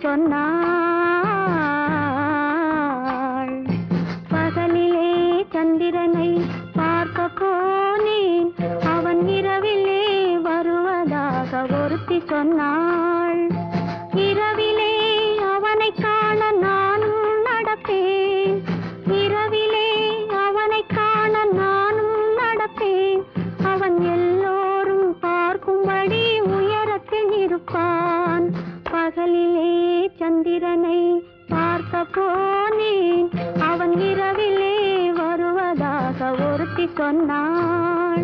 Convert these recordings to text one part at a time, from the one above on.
சொன்னாள் பகலிலே சந்திரனை பார்க்க போனேன் அவன் இரவிலே வருவதாக ஒருத்தி சொன்னாள் இரவிலே அவனை காண நானும் நடப்பேன் இரவிலே அவனை காண நானும் நடப்பேன் அவன் எல்லோரும் பார்க்கும்படி உயரத்தில் இருப்பான் பகலிலே சந்திரனை பார்க்க போனேன் அவன் இரவிலே வருவதாக ஒருத்தி சொன்னாள்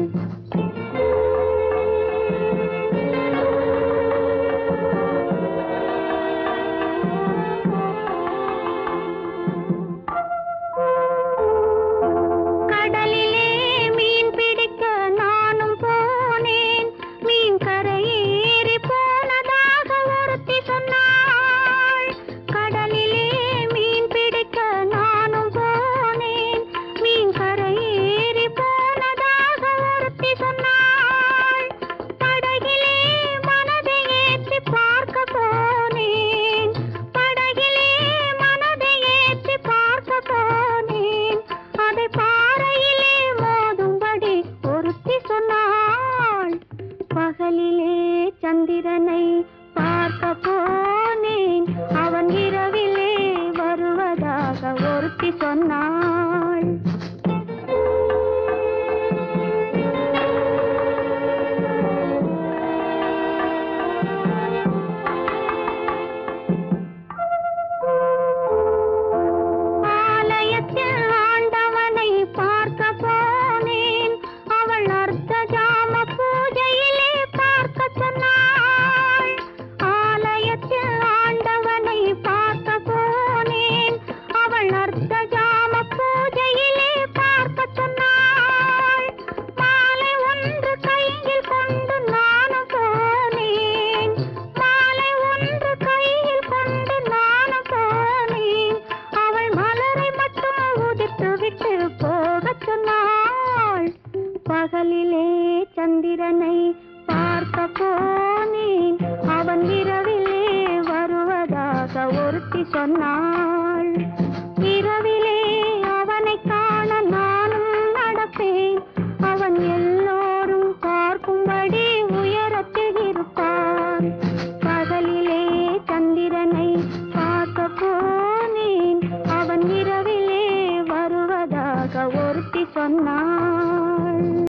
கடலிலே மீன் பிடிக்க நானும் போனேன் மீன் கரையேறி போனதாக ஒருத்தி சொன்னாள் கடலிலே மீன் பிடிக்க நானும் போனேன் மீன் கரையேறி போனதாக ஒருத்தி சொன்னாள் படகிலே மனதை ஏற்றி பார்க்க போனேன் படகிலே மனதை ஏற்றி பார்க்க போனேன் அதை பாறையிலே மோதும்படி ஒருத்தி சொன்னாள் பகலிலே சந்திரனை பார்க்க போனேன் அவன் இரவிலே வருவதாக ஒருத்தி சொன்னாள் ஆலயத்தில் ஆண்டவனை பார்க்க போனேன் அவள் அர்த்த ஜாம பூஜையிலே பார்க்க சொன்னாள் ஆலயத்தில் ஆண்டவனை பார்க்க போனேன் அவள் அர்த்த ஜாம பூஜையிலே பார்க்க சொன்னாள் மாலை ஒன்று கையில் கொண்டு நானும் போனேன் மாலை ஒன்று கையில் கொண்டு நானும் போனேன் அவள் மலரை மட்டும் உதிர்த்து விட்டு போகச் சொன்னாள் பகலிலே சந்திரனை பார்க்க போனேன் அவன் இரவிலே வருவதாக ஒருத்தி சொன்னாள் இரவிலே அவனை காண நானும் நடப்பேன் அவன் எல்லோரும் பார்க்கும்படி உயரத்தில் இருப்பான் பகலிலே சந்திரனை பார்க்க போனேன் அவன் இரவிலே வருவதாக ஒருத்தி சொன்னான்